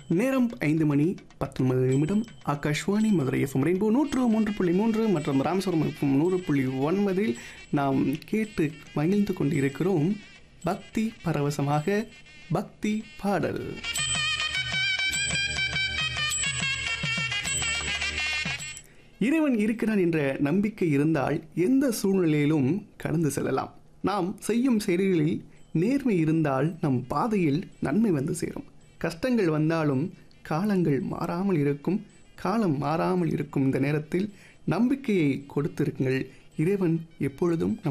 நேரம் ஐந்து மணி பத்தொன்பது நிமிடம் ஆகாஷ்வாணி மதுரை எஃப்எம் ரெயின்போ நூற்று மூன்று புள்ளி மூன்று மற்றும் ராமேஸ்வரம் எஃப்எம் நூறு புள்ளி ஒன்பதில் நாம் கேட்டு மகிழ்ந்து கொண்டிருக்கிறோம் பக்தி பரவசமாக பக்தி பாடல் இறைவன் இருக்கிறான் என்ற நம்பிக்கை இருந்தால் எந்த சூழ்நிலையிலும் கடந்து செல்லலாம் நாம் செய்யும் செயல்களில் நேர்மை இருந்தால் நம் பாதையில் நன்மை வந்து சேரும் கஷ்டங்கள் வந்தாலும் காலங்கள் மாறாமல் இருக்கும் காலம் மாறாமல் இருக்கும் இந்த நேரத்தில் நம்பிக்கையை கொடுத்திருங்கள் இறைவன் எப்பொழுதும் நம்